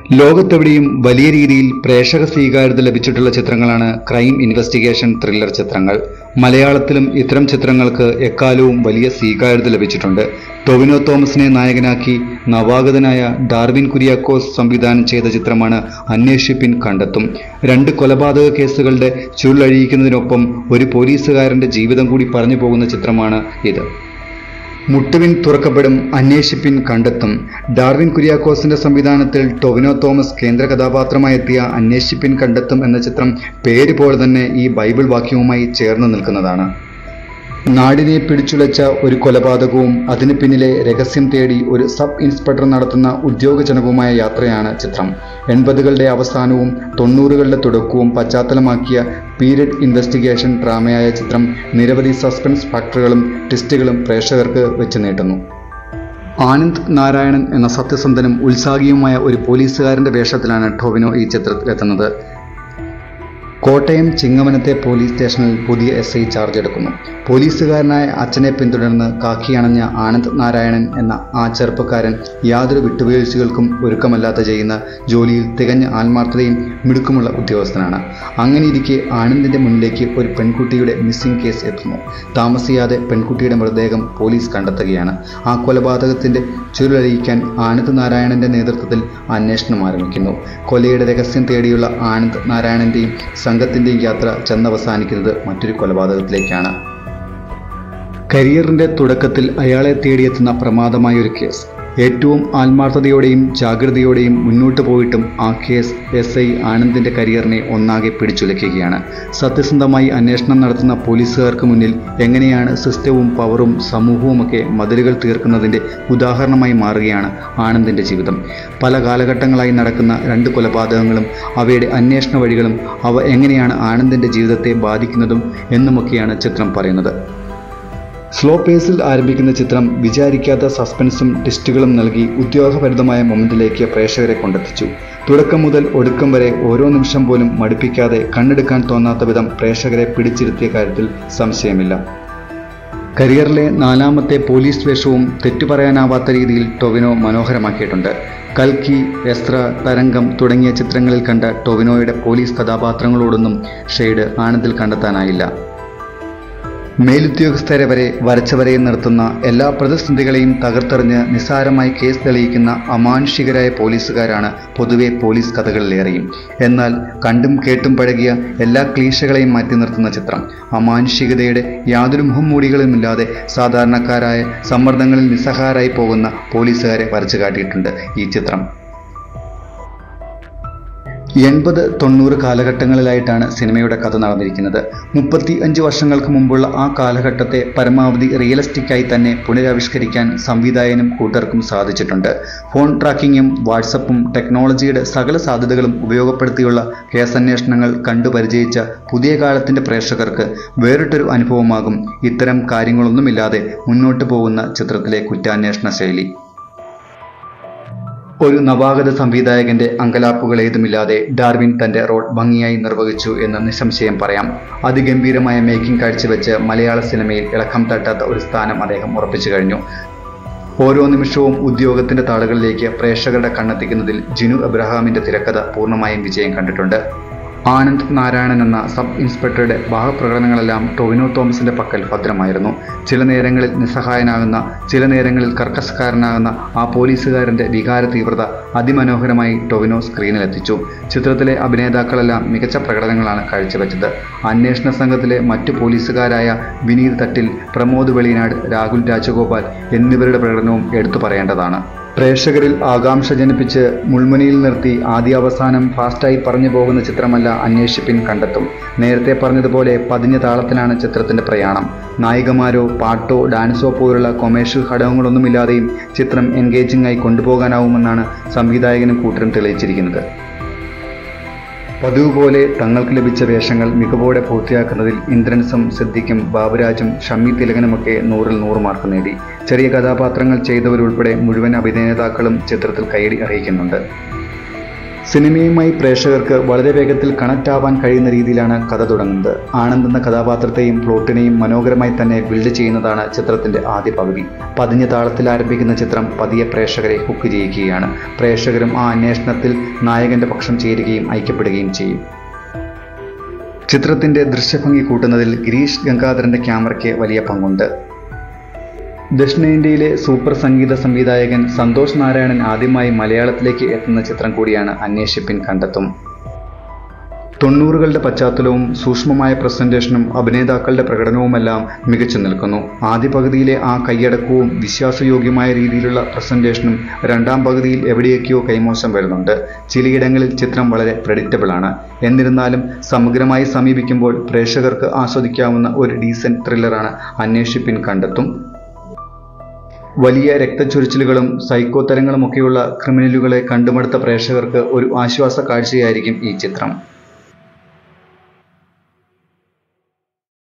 ലോകത്തെവിടെയും വലിയ രീതിയിൽ പ്രേക്ഷക സ്വീകാര്യത ലഭിച്ചിട്ടുള്ള ചിത്രങ്ങളാണ് ക്രൈം ഇൻവെസ്റ്റിഗേഷൻ ത്രില്ലർ ചിത്രങ്ങൾ മലയാളത്തിലും ഇത്തരം ചിത്രങ്ങൾക്ക് എക്കാലവും വലിയ സ്വീകാര്യത ലഭിച്ചിട്ടുണ്ട് ടൊവിനോ തോമസിനെ നായകനാക്കി നവാഗതനായ ഡാർവിൻ കുര്യാക്കോസ് സംവിധാനം ചെയ്ത ചിത്രമാണ് അന്വേഷിപ്പിൻ കണ്ടെത്തും രണ്ട് കൊലപാതക കേസുകളുടെ ചുരുളഴിയിക്കുന്നതിനൊപ്പം ഒരു പോലീസുകാരന്റെ ജീവിതം കൂടി പറഞ്ഞു പോകുന്ന ചിത്രമാണ് ഇത് മുട്ടുവിൻ തുറക്കപ്പെടും അന്വേഷിപ്പിൻ കണ്ടെത്തും ഡാർവിൻ കുര്യാക്കോസിന്റെ സംവിധാനത്തിൽ ടൊവിനോ തോമസ് കേന്ദ്ര കഥാപാത്രമായി എത്തിയ അന്വേഷിപ്പിൻ കണ്ടെത്തും എന്ന ചിത്രം പേര് പോലെ തന്നെ ഈ ബൈബിൾ വാക്യവുമായി ചേർന്ന് നിൽക്കുന്നതാണ് നാടിനെ പിടിച്ചുലച്ച ഒരു കൊലപാതകവും അതിനു പിന്നിലെ രഹസ്യം തേടി ഒരു സബ് ഇൻസ്പെക്ടർ നടത്തുന്ന ഉദ്യോഗജനകവുമായ യാത്രയാണ് ചിത്രം എൺപതുകളുടെ അവസാനവും തൊണ്ണൂറുകളുടെ തുടക്കവും പശ്ചാത്തലമാക്കിയ പീരിയഡ് ഇൻവെസ്റ്റിഗേഷൻ ഡ്രാമയായ ചിത്രം നിരവധി സസ്പെൻസ് ഫാക്ടറുകളും ട്വിസ്റ്റുകളും പ്രേക്ഷകർക്ക് വെച്ച് നീട്ടുന്നു ആനന്ദ് നാരായണൻ എന്ന സത്യസന്ധനും ഉത്സാഹിയുമായ ഒരു പോലീസുകാരന്റെ വേഷത്തിലാണ് ടൊവിനോ ഈ ചിത്രത്തിലെത്തുന്നത് കോട്ടയം ചിങ്ങവനത്തെ പോലീസ് സ്റ്റേഷനിൽ പുതിയ എസ് ഐ ചാർജ് എടുക്കുന്നു പോലീസുകാരനായ അച്ഛനെ പിന്തുടർന്ന് കാക്കിയണഞ്ഞ ആനന്ദ് നാരായണൻ എന്ന ആ ചെറുപ്പക്കാരൻ യാതൊരു വിട്ടുവീഴ്ചകൾക്കും ഒരുക്കമല്ലാത്ത ചെയ്യുന്ന ജോലിയിൽ തികഞ്ഞ ആത്മാർത്ഥതയും മിടുക്കുമുള്ള ഉദ്യോഗസ്ഥനാണ് അങ്ങനെയിരിക്കെ ആനന്ദിന്റെ മുന്നിലേക്ക് ഒരു പെൺകുട്ടിയുടെ മിസ്സിംഗ് കേസ് എത്തുന്നു താമസിയാതെ പെൺകുട്ടിയുടെ മൃതദേഹം പോലീസ് കണ്ടെത്തുകയാണ് ആ കൊലപാതകത്തിന്റെ ചുരുളഴിയിക്കാൻ ആനന്ദ് നാരായണന്റെ നേതൃത്വത്തിൽ അന്വേഷണം ആരംഭിക്കുന്നു കൊലയുടെ രഹസ്യം തേടിയുള്ള ആനന്ദ് നാരായണന്റെയും സംഘത്തിന്റെയും യാത്ര ചെന്നവസാനിക്കുന്നത് മറ്റൊരു കൊലപാതകത്തിലേക്കാണ് കരിയറിന്റെ തുടക്കത്തിൽ അയാളെ തേടിയെത്തുന്ന പ്രമാദമായ ഒരു കേസ് ഏറ്റവും ആത്മാർത്ഥതയോടെയും ജാഗ്രതയോടെയും മുന്നോട്ട് പോയിട്ടും ആ കേസ് എസ് ഐ ആനന്ദിന്റെ കരിയറിനെ ഒന്നാകെ പിടിച്ചുലയ്ക്കുകയാണ് സത്യസന്ധമായി അന്വേഷണം നടത്തുന്ന പോലീസുകാർക്ക് മുന്നിൽ എങ്ങനെയാണ് സിസ്റ്റവും പവറും സമൂഹവുമൊക്കെ മതിലുകൾ തീർക്കുന്നതിന്റെ ഉദാഹരണമായി മാറുകയാണ് ആനന്ദിന്റെ ജീവിതം പല കാലഘട്ടങ്ങളായി നടക്കുന്ന രണ്ട് കൊലപാതകങ്ങളും അവയുടെ അന്വേഷണ വഴികളും അവ എങ്ങനെയാണ് ആനന്ദിന്റെ ജീവിതത്തെ ബാധിക്കുന്നതും എന്നുമൊക്കെയാണ് ചിത്രം പറയുന്നത് സ്ലോ പേസിൽ ആരംഭിക്കുന്ന ചിത്രം വിചാരിക്കാത്ത സസ്പെൻസും ട്വിസ്റ്റുകളും നൽകി ഉദ്യോഗഭരിതമായ മൊമെന്റിലേക്ക് പ്രേക്ഷകരെ കൊണ്ടെത്തിച്ചു തുടക്കം മുതൽ ഒടുക്കം വരെ ഓരോ നിമിഷം പോലും മടുപ്പിക്കാതെ കണ്ണെടുക്കാൻ തോന്നാത്ത വിധം പ്രേക്ഷകരെ പിടിച്ചിരുത്തിയ കാര്യത്തിൽ സംശയമില്ല കരിയറിലെ നാലാമത്തെ പോലീസ് വേഷവും തെറ്റു പറയാനാവാത്ത രീതിയിൽ ടൊവിനോ മനോഹരമാക്കിയിട്ടുണ്ട് കൽക്കി എസ്ത്ര തരംഗം തുടങ്ങിയ ചിത്രങ്ങളിൽ കണ്ട ടൊവിനോയുടെ പോലീസ് കഥാപാത്രങ്ങളോടൊന്നും ഷെയ്ഡ് ആനന്ദിൽ കണ്ടെത്താനായില്ല മേലുദ്യോഗസ്ഥരെ വരെ വരച്ചവരെയും നിർത്തുന്ന എല്ലാ പ്രതിസന്ധികളെയും തകർത്തെറിഞ്ഞ് നിസ്സാരമായി കേസ് തെളിയിക്കുന്ന അമാനുഷികരായ പോലീസുകാരാണ് പൊതുവെ പോലീസ് കഥകളിലേറെയും എന്നാൽ കണ്ടും കേട്ടും പഴകിയ എല്ലാ ക്ലീശകളെയും മാറ്റി നിർത്തുന്ന ചിത്രം അമാനുഷികതയുടെ യാതൊരു മുഖംമൂടികളുമില്ലാതെ സാധാരണക്കാരായ സമ്മർദ്ദങ്ങളിൽ നിസ്സഹാരായി പോകുന്ന പോലീസുകാരെ വരച്ചു കാട്ടിയിട്ടുണ്ട് ഈ ചിത്രം എൺപത് തൊണ്ണൂറ് കാലഘട്ടങ്ങളിലായിട്ടാണ് സിനിമയുടെ കഥ നടന്നിരിക്കുന്നത് മുപ്പത്തി അഞ്ച് വർഷങ്ങൾക്ക് മുമ്പുള്ള ആ കാലഘട്ടത്തെ പരമാവധി റിയലിസ്റ്റിക്കായി തന്നെ പുനരാവിഷ്കരിക്കാൻ സംവിധായകനും കൂട്ടർക്കും സാധിച്ചിട്ടുണ്ട് ഫോൺ ട്രാക്കിങ്ങും വാട്സപ്പും ടെക്നോളജിയുടെ സകല സാധ്യതകളും ഉപയോഗപ്പെടുത്തിയുള്ള കേസന്വേഷണങ്ങൾ കണ്ടു പരിചയിച്ച പുതിയ കാലത്തിന്റെ പ്രേക്ഷകർക്ക് വേറിട്ടൊരു അനുഭവമാകും ഇത്തരം കാര്യങ്ങളൊന്നുമില്ലാതെ മുന്നോട്ട് പോകുന്ന ചിത്രത്തിലെ കുറ്റാന്വേഷണ ശൈലി ഒരു നവാഗത സംവിധായകന്റെ അങ്കലാപ്പുകൾ ഏതുമില്ലാതെ ഡാർവിൻ തന്റെ റോൾ ഭംഗിയായി നിർവഹിച്ചു എന്ന് നിസ്സംശയം പറയാം അതിഗംഭീരമായ മേക്കിംഗ് കാഴ്ചവെച്ച് മലയാള സിനിമയിൽ ഇളക്കം തട്ടാത്ത ഒരു സ്ഥാനം അദ്ദേഹം ഉറപ്പിച്ചു കഴിഞ്ഞു ഓരോ നിമിഷവും ഉദ്യോഗത്തിന്റെ താളുകളിലേക്ക് പ്രേക്ഷകരുടെ കണ്ണെത്തിക്കുന്നതിൽ ജിനു എബ്രഹാമിന്റെ തിരക്കഥ പൂർണ്ണമായും വിജയം കണ്ടിട്ടുണ്ട് ആനന്ദ് നാരായണൻ എന്ന സബ് ഇൻസ്പെക്ടറുടെ ഭാവപ്രകടനങ്ങളെല്ലാം ടൊവിനോ തോമസിന്റെ പക്കൽ ഭദ്രമായിരുന്നു ചില നേരങ്ങളിൽ നിസ്സഹായനാകുന്ന ചില നേരങ്ങളിൽ കർക്കശക്കാരനാകുന്ന ആ പോലീസുകാരന്റെ വികാര തീവ്രത അതിമനോഹരമായി ടൊവിനോ സ്ക്രീനിലെത്തിച്ചു ചിത്രത്തിലെ അഭിനേതാക്കളെല്ലാം മികച്ച പ്രകടനങ്ങളാണ് കാഴ്ചവെച്ചത് അന്വേഷണ സംഘത്തിലെ മറ്റു പോലീസുകാരായ വിനീത് തട്ടിൽ പ്രമോദ് വെളിനാട് രാഹുൽ രാജഗോപാൽ എന്നിവരുടെ പ്രകടനവും എടുത്തു പറയേണ്ടതാണ് പ്രേക്ഷകരിൽ ആകാംക്ഷ ജനിപ്പിച്ച് മുൾമുനയിൽ നിർത്തി ആദ്യാവസാനം ഫാസ്റ്റായി പറഞ്ഞു പോകുന്ന ചിത്രമല്ല അന്വേഷിപ്പിൻ കണ്ടെത്തും നേരത്തെ പറഞ്ഞതുപോലെ പതിഞ്ഞ താളത്തിലാണ് ചിത്രത്തിന്റെ പ്രയാണം നായികമാരോ പാട്ടോ ഡാൻസോ പോലുള്ള കൊമേഴ്ഷ്യൽ ഘടകങ്ങളൊന്നുമില്ലാതെയും ചിത്രം എൻഗേജിംഗ് ആയി കൊണ്ടുപോകാനാവുമെന്നാണ് സംവിധായകനും കൂട്ടരും തെളിയിച്ചിരിക്കുന്നത് പതിവ് പോലെ തങ്ങൾക്ക് ലഭിച്ച വേഷങ്ങൾ മികവോടെ പൂർത്തിയാക്കുന്നതിൽ ഇന്ദ്രൻസും സിദ്ദിഖും ബാബുരാജും ഷമ്മി തിലകനുമൊക്കെ നൂറിൽ നൂറ് മാർക്ക് നേടി ചെറിയ കഥാപാത്രങ്ങൾ ചെയ്തവരുൾപ്പെടെ മുഴുവൻ അഭിനേതാക്കളും ചിത്രത്തിൽ കൈയടി അറിയിക്കുന്നുണ്ട് സിനിമയുമായി പ്രേക്ഷകർക്ക് വളരെ വേഗത്തിൽ കണക്റ്റ് ആവാൻ കഴിയുന്ന രീതിയിലാണ് കഥ തുടങ്ങുന്നത് ആനന്ദ് എന്ന കഥാപാത്രത്തെയും പ്ലോട്ടിനെയും മനോഹരമായി തന്നെ ബിൽഡ് ചെയ്യുന്നതാണ് ചിത്രത്തിന്റെ ആദ്യ പകുതി പതിഞ്ഞ താളത്തിൽ ആരംഭിക്കുന്ന ചിത്രം പതിയെ പ്രേക്ഷകരെ ഹുക്ക് ചെയ്യിക്കുകയാണ് പ്രേക്ഷകരും ആ അന്വേഷണത്തിൽ നായകന്റെ പക്ഷം ചേരുകയും ഐക്യപ്പെടുകയും ചെയ്യും ചിത്രത്തിന്റെ ദൃശ്യഭംഗി കൂട്ടുന്നതിൽ ഗിരീഷ് ഗംഗാധരന്റെ ക്യാമറയ്ക്ക് വലിയ പങ്കുണ്ട് ദക്ഷിണേന്ത്യയിലെ സൂപ്പർ സംഗീത സംവിധായകൻ സന്തോഷ് നാരായണൻ ആദ്യമായി മലയാളത്തിലേക്ക് എത്തുന്ന ചിത്രം കൂടിയാണ് അന്വേഷിപ്പിൻ കണ്ടെത്തും തൊണ്ണൂറുകളുടെ പശ്ചാത്തലവും സൂക്ഷ്മമായ പ്രസന്റേഷനും അഭിനേതാക്കളുടെ പ്രകടനവുമെല്ലാം മികച്ചു നിൽക്കുന്നു ആദ്യ പകുതിയിലെ ആ കൈയടക്കവും വിശ്വാസയോഗ്യമായ രീതിയിലുള്ള പ്രസന്റേഷനും രണ്ടാം പകുതിയിൽ എവിടെയൊക്കെയോ കൈമോശം വരുന്നുണ്ട് ചിലയിടങ്ങളിൽ ചിത്രം വളരെ പ്രഡിക്റ്റബിൾ ആണ് എന്നിരുന്നാലും സമഗ്രമായി സമീപിക്കുമ്പോൾ പ്രേക്ഷകർക്ക് ആസ്വദിക്കാവുന്ന ഒരു ഡീസന്റ് ത്രില്ലറാണ് അന്വേഷിപ്പിൻ കണ്ടെത്തും വലിയ രക്തച്ചൊരിച്ചിലുകളും സൈക്കോ തരങ്ങളുമൊക്കെയുള്ള ക്രിമിനലുകളെ കണ്ടുമടുത്ത പ്രേക്ഷകർക്ക് ഒരു ആശ്വാസ കാഴ്ചയായിരിക്കും ഈ ചിത്രം